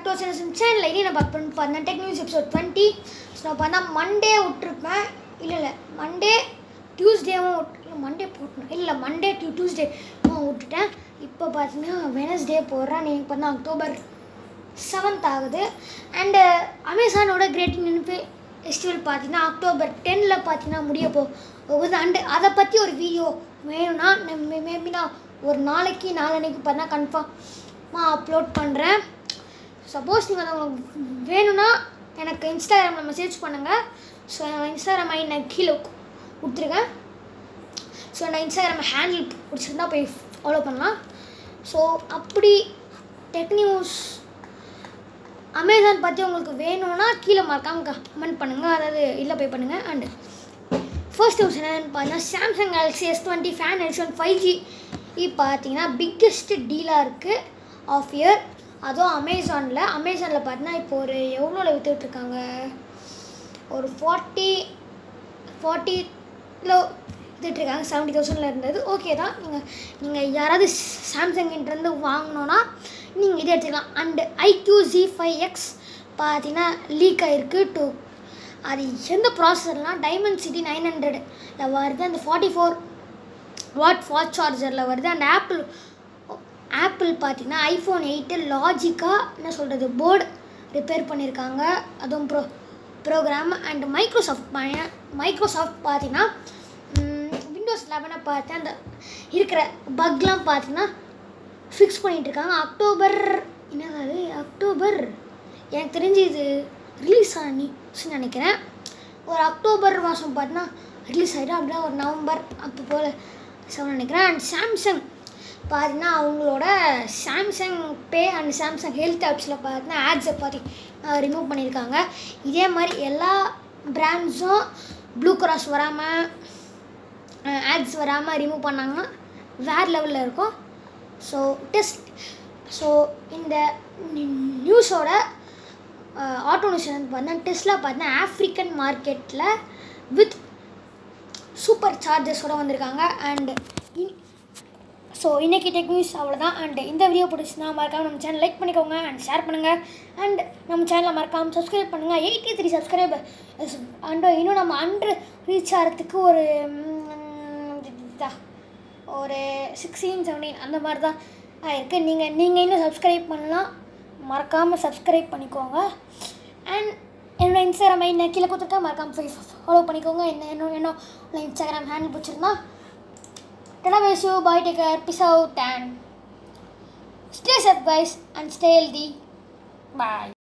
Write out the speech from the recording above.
Back to channel channel இனி நான் பார்க்க பண்ணி பார்த்தேன் tech news episode twenty so நான் பார்த்தா மண்டே விட்டுருப்பேன் இல்லை இல்லை மண்டே டியூஸ்டேவும் இல்லை மண்டே போட்டணும் இல்லை மண்டே டியூ டியூஸ்டே விட்டுட்டேன் இப்போ பார்த்தீங்கன்னா வெனஸ்டே போடுறேன் நீங்கள் பார்த்தா அக்டோபர் செவன்த் ஆகுது அண்டு அமேசானோட கிரேட் நினைப்பு ஃபெஸ்டிவல் பார்த்தீங்கன்னா அக்டோபர் டென்னில் பார்த்தீங்கன்னா முடிய போ போகுது அண்டு அதை பற்றி ஒரு வீடியோ வேணும்னா மேபி நான் ஒரு நாளைக்கு நாளன்னைக்கு பார்த்தா கன்ஃபார்மாக அப்லோட் பண்ணுறேன் சப்போஸ் நீங்கள் அதை உங்களுக்கு வேணும்னா எனக்கு இன்ஸ்டாகிராமில் மெசேஜ் பண்ணுங்கள் ஸோ இன்ஸ்டாகிராம் ஐ நான் கீழே கொடுத்துருக்கேன் ஸோ நான் இன்ஸ்டாகிராம் ஹேண்டில் பிடிச்சிருந்தா போய் ஃபாலோ பண்ணலாம் ஸோ அப்படி டெக் நியூஸ் அமேசான் பற்றி உங்களுக்கு வேணும்னா கீழே மறக்காம கமெண்ட் பண்ணுங்கள் அதாவது இல்லை போய் பண்ணுங்கள் அண்டு ஃபர்ஸ்ட் நியூஸ் என்னென்னு பார்த்தீங்கன்னா Samsung Galaxy S twenty fan edition five G பார்த்தீங்கன்னா பிக்கெஸ்ட் டீலாக இருக்குது ஆஃப் இயர் அதுவும் அமேசானில் அமேசானில் பார்த்தீங்கன்னா இப்போ ஒரு எவ்வளோவில் விற்றுட்ருக்காங்க ஒரு ஃபார்ட்டி ஃபார்ட்டியில் விற்றுட்ருக்காங்க செவன்ட்டி தௌசண்டில் இருந்தது ஓகே தான் நீங்கள் நீங்கள் யாராவது சாம்சங்கிட்டேருந்து வாங்கினோன்னா நீங்கள் இதை எடுத்துக்கலாம் and iQOO G five X பார்த்தீங்கன்னா லீக் ஆகிருக்கு டு அது எந்த ப்ராசஸர்லாம் டைமண்ட் சிட்டி நைன் ஹண்ட்ரடில் வருது அந்த ஃபார்ட்டி ஃபோர் வாட் ஃபாஸ்ட் சார்ஜரில் வருது அந்த ஆப்பிள் ஆப்பிள் பார்த்தீங்கன்னா ஐஃபோன் எயிட்டு லாஜிக்காக என்ன சொல்கிறது போர்டு ரிப்பேர் பண்ணியிருக்காங்க அதுவும் pro program and Microsoft Microsoft பார்த்தீங்கன்னா விண்டோஸ் லெவனை பார்த்து அந்த இருக்கிற பக்லாம் பார்த்தீங்கன்னா ஃபிக்ஸ் பண்ணிகிட்ருக்காங்க அக்டோபர் என்னது அக்டோபர் எனக்கு தெரிஞ்சு இது ரிலீஸ் ஆனிச்சுன்னு நினைக்கிறேன் ஒரு அக்டோபர் மாதம் பார்த்தீங்கன்னா ரிலீஸ் ஆகிடும் அப்படின்னா ஒரு நவம்பர் அப்போ போல் செவன் நினைக்கிறேன் அண்ட் சாம்சங் பார்த்தீங்கன்னா அவங்களோட Samsung pay and Samsung health ஆப்ஸில் பார்த்தீங்கன்னா ஆட்ஸை பார்த்து ரிமூவ் பண்ணியிருக்காங்க இதே மாதிரி எல்லா பிராண்ட்ஸும் ப்ளூ கிராஸ் வராமல் ஆட்ஸ் வராமல் ரிமூவ் பண்ணாங்கன்னா வேறு லெவலில் இருக்கும் ஸோ டெஸ்ட் ஸோ இந்த நியூஸோட ஆட்டோ நியூஸ் பார்த்தீங்கன்னா டெஸ்ட்லா பார்த்தீங்கன்னா ஆஃப்ரிக்கன் மார்க்கெட்டில் வித் சூப்பர் சார்ஜஸோடு வந்திருக்காங்க அண்ட் ஸோ இன்றைக்கி டெக் நியூஸ் அவ்வளோதான் அண்ட் இந்த வீடியோ பிடிச்சினா மறக்காமல் நம்ம சேனல் லைக் பண்ணிக்கோங்க அண்ட் ஷேர் பண்ணுங்கள் அண்ட் நம்ம சேனலை மறக்காமல் சப்ஸ்கிரைப் பண்ணுங்கள் எயிட்டி த்ரீ சப்ஸ்கிரைபர் அண்ட் இன்னும் நம்ம அன்று ரீச் ஆகிறதுக்கு ஒரு ஒரு சிக்ஸ்டீன் செவன்டீன் அந்த மாதிரி தான் இருக்குது நீங்கள் நீங்கள் இன்னும் சப்ஸ்கிரைப் பண்ணலாம் மறக்காமல் சப்ஸ்கிரைப் பண்ணிக்கோங்க அண்ட் என்னோடய இன்ஸ்டாகிராம் ஐ கீழே கொடுத்துருக்கேன் மறக்காமல் ஃபாலோ பண்ணிக்கோங்க என்ன என்ன என்ன இன்ஸ்டாகிராம் ஹேண்டில் பிடிச்சிருந்தா Tana bless you. Bye. Take care. Peace out and stay safe, guys, and stay healthy. Bye.